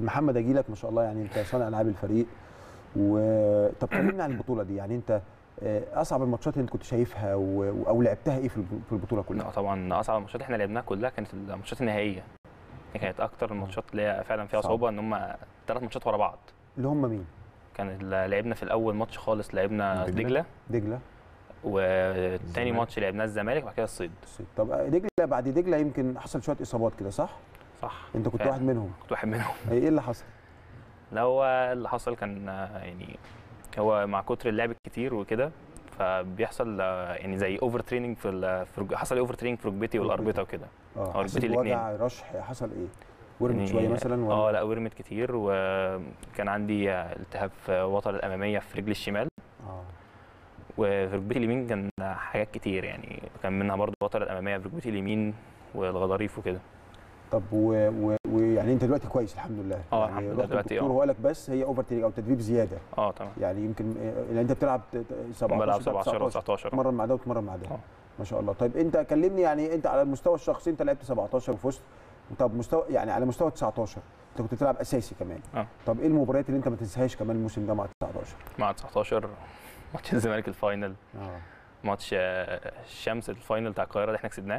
محمد اجي لك ما شاء الله يعني انت صانع العاب الفريق و طب كلمنا عن البطوله دي يعني انت آه، اصعب الماتشات اللي انت كنت شايفها و... او لعبتها ايه في الب- في البطوله لا كلها طبعا اصعب الماتشات احنا لعبناها كلها كانت الماتشات النهائيه دي كانت اكتر الماتشات اللي هي فعلا فيها صعب. صعوبه ان هم ثلاث ماتشات ورا بعض اللي هم مين كان ال- لعبنا في الاول ماتش خالص لعبنا دجلة. دجله دجله وتاني الزمالك. ماتش لعبناه الزمالك وبعد كده الصيد الصيد. طب آه، دجله بعد دجله يمكن حصل شويه اصابات كده صح صح انت كنت فعلا. واحد منهم كنت واحد منهم ايه اللي حصل لا هو اللي حصل كان آه، يعني هو مع كتر اللعب الكتير وكده فبيحصل آه، يعني زي اوفر تريننج في ال- في رج- حصل اوفر تريننج في ركبتي والاربطه وكده اه ركبتي حسيت الاتنين. بوجع رشح حصل ايه ورمت يعني- شويه مثلا ولا اه لا ورمت كتير وكان عندي آه، التهاب في الوتر الاماميه في رجلي الشمال اه وفي ركبتي اليمين كان حاجات كتير يعني كان منها برضه الوتر الاماميه في ركبتي اليمين والغضاريف وكده طب و- و- ويعني انت دلوقتي كويس الحمد لله اه يعني الحمد لله رحت دلوقتي الدكتور اه هو قال لك بس هي اوفر تريننج او تدريب زياده اه تمام يعني يمكن آه، يعني انت بتلعب ت- ت- 17 بلعب ده 17 و19 تتمرن مع ده وتتمرن مع ده اه. ما شاء الله طيب انت كلمني يعني انت على المستوى الشخصي انت لعبت 17 وفزت طب مستوى يعني على مستوى 19 انت كنت بتلعب اساسي كمان اه. طب ايه المباريات اللي انت ما تنساهاش كمان الموسم ده مع 19 مع 19 ماتش الزمالك الفاينل اه ماتش آه، الشمس الفاينل بتاع القاهره اللي احنا كسبناه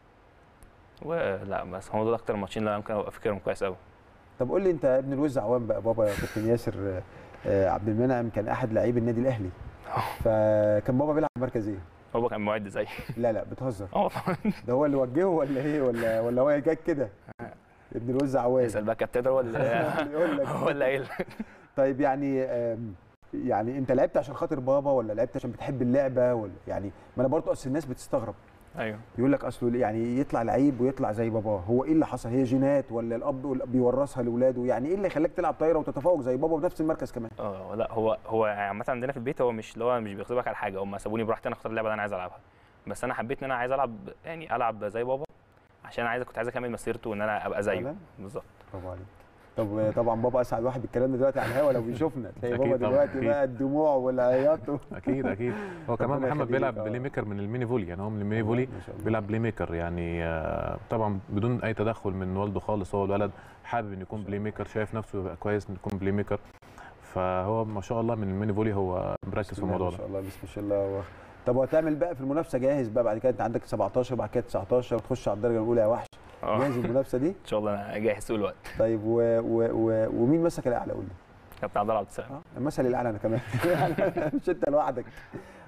ولا بس هم دول اكتر ماتشين اللي انا ممكن ابقى فاكرهم كويس قوي طب قول لي انت ابن الوز عوام بقى بابا كابتن ياسر آه، آه، عبد المنعم كان احد لاعبي النادي الاهلي فكان بابا بيلعب مركز ايه؟ هو كان معد زي لا لا بتهزر اه طبعا ده هو اللي وجهه ولا ايه ولا ولا هو جاك كده ابن الوز عوام اسال بقى كابتن هو اللي يقول لك هو اللي قايل طيب يعني آم، يعني انت لعبت عشان خاطر بابا ولا لعبت عشان بتحب اللعبه ولا يعني ما انا برضو اصل الناس بتستغرب ايوه يقول لك اصله يعني يطلع لعيب ويطلع زي باباه هو ايه اللي حصل هي جينات ولا الاب ولا بيورثها لاولاده يعني ايه اللي خلاك تلعب طايره وتتفوق زي بابا في نفس المركز كمان اه لا هو هو عامه عندنا في البيت هو مش اللي هو مش بيغصبك على حاجه هم سابوني براحتي انا اختار اللعبه اللي انا عايز العبها بس انا حبيت ان انا عايز العب يعني العب زي بابا عشان عايز كنت عايز اكمل مسيرته وان انا ابقى زيه فعلا؟ بالظبط برافو عليك طب طبعا بابا اسعد واحد بالكلام ده دلوقتي على الهوا لو بيشوفنا تلاقي أكيد بابا طبعاً، دلوقتي أكيد. بقى الدموع والعياط و- اكيد اكيد هو كمان ربنا محمد يخليك، بيلعب اه. بلاي ميكر من الميني فولي يعني هو من الميني فولي ما شاء الله. بيلعب بلاي ميكر يعني آه، طبعا بدون اي تدخل من والده خالص هو الولد حابب انه يكون بلاي ميكر شايف نفسه يبقى كويس انه يكون بلاي ميكر فهو ما شاء الله من الميني فولي هو مركز في بسم الله الموضوع ما ده شاء الله بسم الله و... طب وهتعمل بقى في المنافسه جاهز بقى بعد كده انت عندك 17 بعد كده 19 وتخش على الدرجه الاولى يا وحش اه جاهز المنافسه دي ان شاء الله انا جاهز طول الوقت طيب و... و... و... ومين مسك الاعلى قول لي كابتن عبد الله عبد السلام اه المثل الاعلى انا كمان مش انت لوحدك